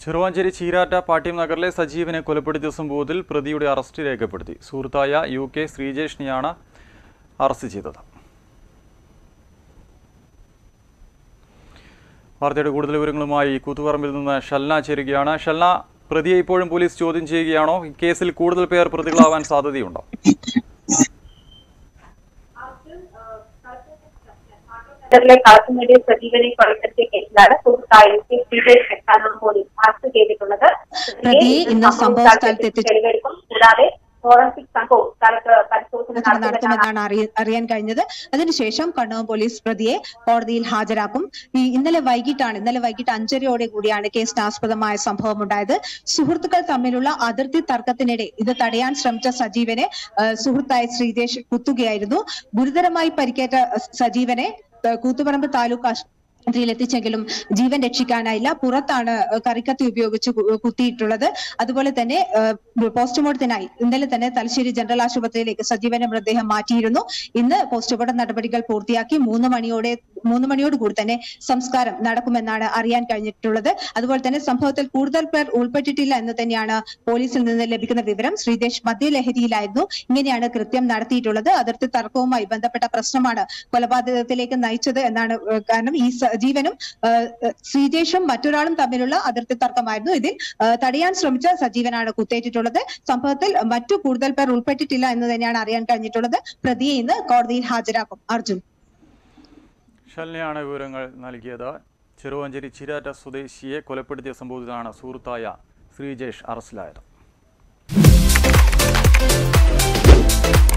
ചെറുവാഞ്ചേരി ചീരാറ്റ പാട്യം നഗറിലെ സജീവനെ കൊലപ്പെടുത്തിയ സംഭവത്തിൽ പ്രതിയുടെ അറസ്റ്റ് രേഖപ്പെടുത്തി സുഹൃത്തായ യു കെ ശ്രീജേഷിനെയാണ് അറസ്റ്റ് ചെയ്തത് വാർത്തയുടെ കൂടുതൽ വിവരങ്ങളുമായി കൂത്തുപറമ്പിൽ നിന്ന് ഷൽന ചേരുകയാണ് ഷൽന പ്രതിയെ ഇപ്പോഴും പോലീസ് ചോദ്യം ചെയ്യുകയാണോ ഈ കേസിൽ കൂടുതൽ പേർ പ്രതികളാവാൻ സാധ്യതയുണ്ടോ നഗറിലെ കളത്തുമേടിയ സജീവനെ കൊലപ്പെടുത്തിയ കേസിലാണ് സുഹൃത്തായ U K Sreejesh Kannur police arrest ചെയ്തിട്ടുള്ളത് പ്രതിയെ ഇന്ന് സംഭവ സ്ഥലത്ത് എത്തിച്ചു. തെളിവെടുക്കും കൂടാതെ ഫോറൻസിക് സംഘവും സ്ഥലത്ത് പരിശോധന നടത്തുമെന്നാണ് നടത്തുമെന്നാണ് അറിയ- അറിയാൻ കഴിഞ്ഞത് അതിനുശേഷം കണ്ണൂർ പോലീസ് പ്രതിയെ കോടതിയിൽ ഹാജരാക്കും ഈ ഇന്നലെ വൈകിട്ടാണ് ഇന്നലെ വൈകിട്ട് അഞ്ചരയോടെ കൂടിയാണ് കേസിന് ആസ്പദമായ സംഭവം ഉണ്ടായത് സുഹൃത്തുക്കൾ തമ്മിലുള്ള അതിർത്തി തർക്കത്തിനിടെ ഇത് തടയാൻ ശ്രമിച്ച സജീവനെ ആ, സുഹൃത്തായ ശ്രീജേഷ് കുത്തുകയായിരുന്നു ഗുരുതരമായി പരിക്കേറ്റ സജീവനെ ആ, കൂത്തുപറമ്പ് താലൂക്ക് ആശു- യിൽ എത്തിച്ചെങ്കിലും ജീവൻ രക്ഷിക്കാനായില്ല പുറത്താണ് ഏഹ് കറിക്കത്തി ഉപയോഗിച്ച് കു- കുത്തിയിട്ടുള്ളത് അതുപോലെ തന്നെ ഏഹ് പോസ്റ്റ്മോർട്ടത്തിനായി ഇന്നലെ തന്നെ തലശ്ശേരി ജനറൽ ആശുപത്രിയിലേക്ക് സജീവന്റെ മൃതദേഹം മാറ്റിയിരുന്നു ഇന്ന് പോസ്റ്റ്മോർട്ടം നടപടികൾ പൂർത്തിയാക്കി മൂന്ന് മണിയോടെ മൂന്ന് മണിയോട് കൂടി തന്നെ സംസ്കാരം നടക്കുമെന്നാണ് അറിയാൻ കഴിഞ്ഞിട്ടുള്ളത് അതുപോലെ തന്നെ സംഭവത്തിൽ കൂടുതൽ പേർ ഉൾപ്പെട്ടിട്ടില്ല എന്ന് തന്നെയാണ് പോലീസിൽ നിന്ന് ലഭിക്കുന്ന വിവരം ശ്രീദേശ് മദ്യലഹരിയിലായിരുന്നു ഇങ്ങനെയാണ് കൃത്യം നടത്തിയിട്ടുള്ളത് അതിർത്തി തർക്കവുമായി ബന്ധപ്പെട്ട പ്രശ്നമാണ് കൊലപാതകത്തിലേക്ക് നയിച്ചത് എന്നാണ് ഏഹ് കാരണം ഈ സജീവനും ഏഹ് ഏഹ് ശ്രീജേഷും മറ്റൊരാളും തമ്മിലുള്ള അതിർത്തി തർക്കമായിരുന്നു ഇതിൽ ഏഹ് തടയാൻ ശ്രമിച്ച സജീവനാണ് കുത്തേറ്റിട്ടുള്ളത് സംഭവത്തിൽ മറ്റു കൂടുതൽ പേർ ഉൾപ്പെട്ടിട്ടില്ല എന്ന് തന്നെയാണ് അറിയാൻ കഴിഞ്ഞിട്ടുള്ളത് പ്രതിയെ ഇന്ന് കോടതിയിൽ ഹാജരാക്കും അർജുൻ ഷൽനയാണ് വിവരങ്ങൾ നൽകിയത് ചെറുവാഞ്ചേരി ചിരാറ്റ സ്വദേശിയെ കൊലപ്പെടുത്തിയ സംഭവത്തിലാണ് സുഹൃത്തായ ശ്രീജേഷ് അറസ്റ്റിലായത്